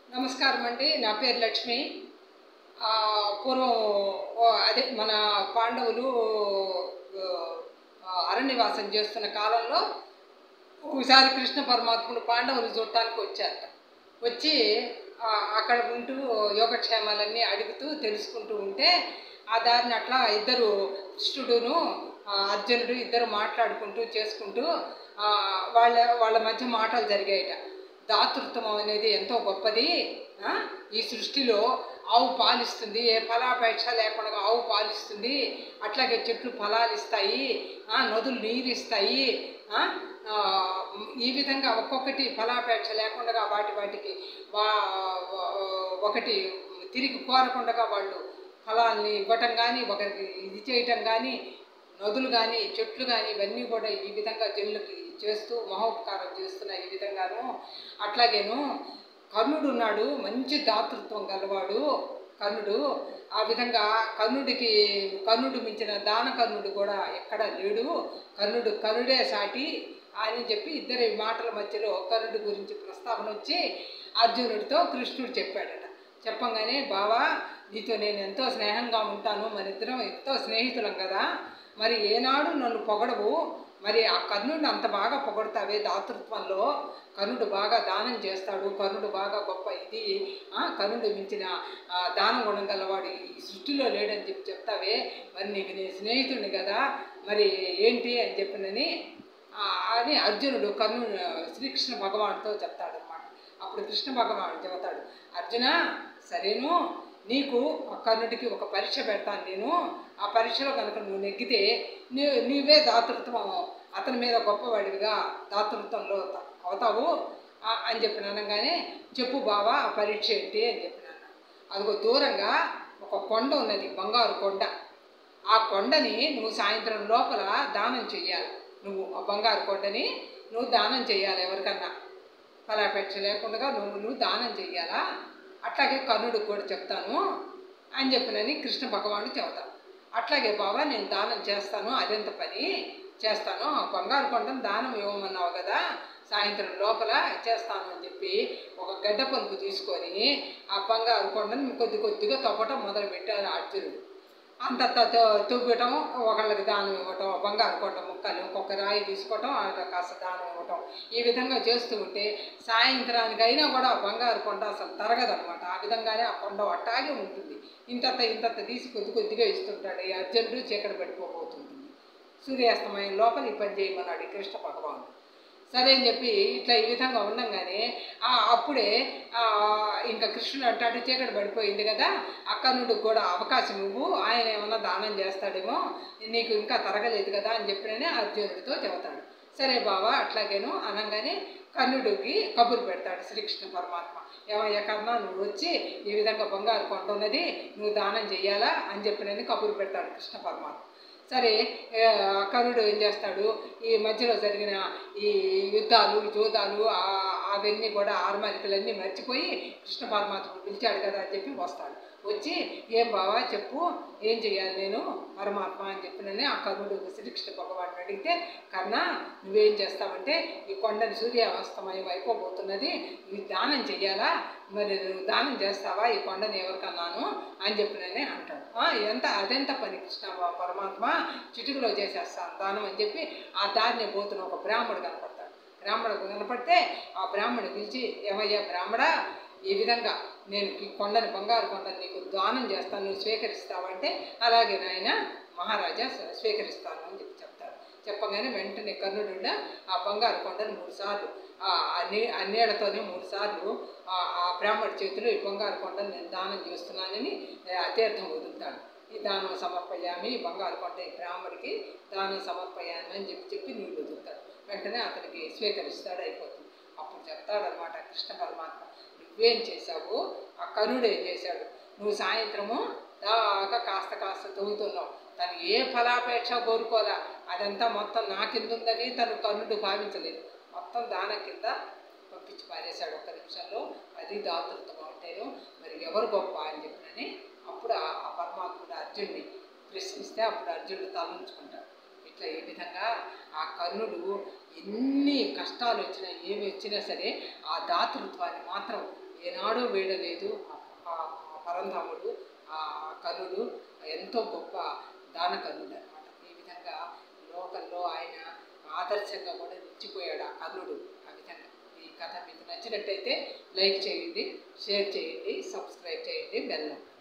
నమస్కారం అండి నా పేరు లక్ష్మి ఆ, పూర్వం ఓ అదే మన పాండవులు ఆ, అరణ్యవాసం చేస్తున్న కాలంలో ఒకసారి కృష్ణ పరమాత్ముడు పాండవులు చూడటానికి వచ్చారట వచ్చి ఆ, అక్కడ ఉంటూ యోగక్షేమాలన్నీ అడుగుతూ తెలుసుకుంటూ ఉంటే ఆ దారిని అట్లా ఇద్దరు కృష్ణుడును ఆ, అర్జునుడు ఇద్దరు మాట్లాడుకుంటూ చేసుకుంటూ ఆ, వాళ్ళ వాళ్ళ మధ్య మాటలు జరిగాయట దాతృత్వం అనేది ఎంతో గొప్పది ఆ? ఈ సృష్టిలో ఆవు పాలిస్తుంది ఏ ఫలాపేక్ష లేకుండా ఆవు పాలిస్తుంది అట్లాగే చెట్లు ఫలాలు ఇస్తాయి ఆ, నదులు నీరు ఇస్తాయి ఆ? ఆ, ఈ విధంగా ఒక్కొక్కటి ఫలాపేక్ష లేకుండా వాటి వాటికి వా ఒకటి తిరిగి కోరకుండా వాళ్ళు ఫలాల్ని ఇవ్వటం కానీ ఒకరికి ఇది చేయటం కానీ నదులు కానీ చెట్లు కానీ ఇవన్నీ కూడా ఈ విధంగా జనులకి చేస్తూ మహోపకారం చేస్తున్నాయి ఈ విధంగాను అట్లాగేను కర్ణుడు ఉన్నాడు మంచి దాతృత్వం గలవాడు కర్ణుడు ఆ విధంగా కర్ణుడికి కర్ణుడు మించిన దాన కర్ణుడు కూడా ఎక్కడ లేడు కర్ణుడు కర్ణుడే సాటి అని చెప్పి ఇద్దరి మాటల మధ్యలో కర్ణుడి గురించి ప్రస్తావన వచ్చి అర్జునుడితో కృష్ణుడు చెప్పాడట చెప్పంగానే బావా నీతో నేను ఎంతో స్నేహంగా ఉంటాను మన ఇద్దరం ఎంతో స్నేహితులం కదా మరి ఏనాడు నన్ను పొగడవు మరి ఆ కర్ణుడిని అంత బాగా పొగడతావే దాతృత్వంలో కర్ణుడు బాగా దానం చేస్తాడు కర్ణుడు బాగా గొప్ప ఇది ఆ, కర్ణుడు మించిన ఆ, దాన గుణం గలవాడు ఈ సృష్టిలో లేడని చెప్పి చెప్తావే మరి నీకు నీ స్నేహితుడిని కదా మరి ఏంటి అని చెప్పినని ఆ, అని అర్జునుడు కర్ణుడు శ్రీకృష్ణ భగవానుడితో చెప్తాడనమాట అప్పుడు కృష్ణ భగవానుడు చెబుతాడు అర్జున సరేను నీకు ఆ కర్ణుడికి ఒక పరీక్ష పెడతాను నేను ఆ పరీక్షలో కనుక నువ్వు నెగ్గితే నీ నీవే దాతృత్వం అతని మీద గొప్పవాడివిగా దాతృత్వంలో త- అవుతావు ఆ, అని చెప్పిన అనగానే చెప్పు బావా ఆ పరీక్ష ఏంటి అని చెప్పినాను అదిగో దూరంగా ఒక కొండ ఉన్నది బంగారు కొండ ఆ కొండని నువ్వు సాయంత్రం లోపల దానం చెయ్యాలి నువ్వు ఆ బంగారు కొండని నువ్వు దానం చెయ్యాలి ఎవరికన్నా ఫలాపేక్ష లేకుండా నువ్వు నువ్వు దానం చెయ్యాలా అట్లాగే కర్ణుడికి కూడా చెప్తాను అని చెప్పినని కృష్ణ భగవానుడు చెబుతాను అట్లాగే బాబా నేను దానం చేస్తాను అదెంత పని చేస్తాను ఆ బంగారు కొండను దానం ఇవ్వమన్నావు కదా సాయంత్రం లోపల చేస్తాను అని చెప్పి ఒక గడ్డ పలుపు తీసుకొని ఆ బంగారు కొండను కొద్ది కొద్దిగా తవ్వటం మొదలుపెట్టారు అర్జునుడు అంత తవ్వటం ఒకళ్ళకి దానం ఇవ్వటం బంగారు కొండ ముక్కలు ఒక్కొక్క రాయి తీసుకోవటం వాళ్ళకి కాస్త దానం ఇవ్వటం ఈ విధంగా చేస్తూ ఉంటే సాయంత్రానికి అయినా కూడా ఆ బంగారు కొండ అసలు తరగదనమాట ఆ విధంగానే ఆ కొండ అట్టాగే ఉంటుంది ఇంతంత ఇంతంత తీసి కొద్ది కొద్దిగా ఇస్తుంటాడు ఈ అర్జునుడు చీకటి పడిపోబోతుంది సూర్యాస్తమయం లోపల ఈ పని చేయమన్నాడు ఈ కృష్ణ భగవానుడు సరే అని చెప్పి ఇట్లా ఈ విధంగా ఉండంగానే ఆ అప్పుడే ఆ, ఇంకా కృష్ణుడు అంటాడు చీకటి పడిపోయింది కదా అక్కనుడికి కూడా అవకాశం ఇవ్వు ఆయన ఏమన్నా దానం చేస్తాడేమో నీకు ఇంకా తరగలేదు కదా అని చెప్పిననే అర్జునుడితో చెబుతాడు సరే బావా అట్లాగేను అనగానే కర్ణుడికి కబురు పెడతాడు శ్రీకృష్ణ పరమాత్మ ఏమయ్యా కర్ణ నువ్వు వచ్చి ఈ విధంగా బంగారు కొండ ఉన్నది నువ్వు దానం చెయ్యాలా అని చెప్పినని కబురు పెడతాడు కృష్ణ పరమాత్మ సరే ఆ, కర్ణుడు ఏం చేస్తాడు ఈ మధ్యలో జరిగిన ఈ యుద్ధాలు జూదాలు ఆ- అవన్నీ కూడా ఆర్మాలికలన్నీ మర్చిపోయి కృష్ణ పరమాత్ముడు పిలిచాడు కదా అని చెప్పి వస్తాడు వచ్చి ఏం బావా చెప్పు ఏం చేయాలి నేను పరమాత్మ అని చెప్పినని ఆ కర్ణుడు శ్రీకృష్ణ భగవాన్ అడిగితే కర్ణ నువ్వేం చేస్తావంటే ఈ కొండని సూర్యాస్తమయం అయిపోబోతున్నది ఇది దానం చెయ్యాలా మరి నువ్వు దానం చేస్తావా ఈ కొండని ఎవరికన్నాను అని చెప్పినని అంటాడు "ఆ, ఎంత అదెంత పని కృష్ణ బా- పరమాత్మ చిటుకులో చేసేస్తాను దానం అని చెప్పి ఆ దారిని పోతున్న ఒక బ్రాహ్మడు కనపడతాడు బ్రాహ్మణుడు కనపడితే ఆ బ్రాహ్మణుడు పిలిచి ఏమయ్యా బ్రాహ్మడా ఈ విధంగా నేను ఈ కొండని బంగారు కొండని నీకు దానం చేస్తాను నువ్వు స్వీకరిస్తావంటే అలాగే నాయన మహారాజా స్వ- స్వీకరిస్తాను అని చెప్పి చెప్తాడు చెప్పగానే వెంటనే కర్ణుడు ఆ బంగారు కొండను మూడు సార్లు ఆ నీ ఆ నీళ్లతోనే మూడు సార్లు ఆ ఆ బ్రాహ్మణుడి చేతిలో ఈ బంగారు కొండను నేను దానం చేస్తున్నానని ఆ తీర్థం వదులుతాడు ఈ దానం సమర్పయామి ఈ బంగారు కొండ ఈ బ్రాహ్మడికి దానం సమర్పయామి అని చెప్పి చెప్పి నీళ్ళు వదులుతాడు వెంటనే అతనికి స్వీకరిస్తాడు అయిపోతుంది అప్పుడు చెప్తాడనమాట కృష్ణ పరమాత్మ నువ్వేం చేశావు ఆ కరుడు ఏం చేశాడు నువ్వు సాయంత్రము దాకా కాస్త కాస్త తవ్వుతున్నావు తను ఏ ఫలాపేక్ష కోరుకోలే అదంతా మొత్తం నా కింద ఉందని తను కర్ణుడు భావించలేదు మొత్తం దానం కింద పంపించి పారేశాడు ఒక్క నిమిషంలో అది దాతృత్వం అంటేను మరి ఎవరు గొప్ప అని చెప్పినని అప్పుడు ఆ ఆ పరమాత్ముడు అర్జునుడిని ప్రశ్నిస్తే అప్పుడు అర్జునుడు తలంచుకుంటాడు ఇట్లా ఈ విధంగా ఆ కర్ణుడు ఎన్ని కష్టాలు వచ్చినా ఏమి వచ్చినా సరే ఆ దాతృత్వాన్ని మాత్రం ఏనాడూ వీడలేదు ఆ ఆ పరంధాముడు ఆ కనుడు ఎంతో గొప్ప దానకనుడు అనమాట ఈ విధంగా లోకల్లో ఆయన ఆదర్శంగా కూడా నిలిచిపోయాడు ఆ కర్ణుడు ఆ విధంగా ఈ కథ మీకు నచ్చినట్టయితే లైక్ చేయండి షేర్ చేయండి సబ్స్క్రైబ్ చేయండి బెల్ నొక్కండి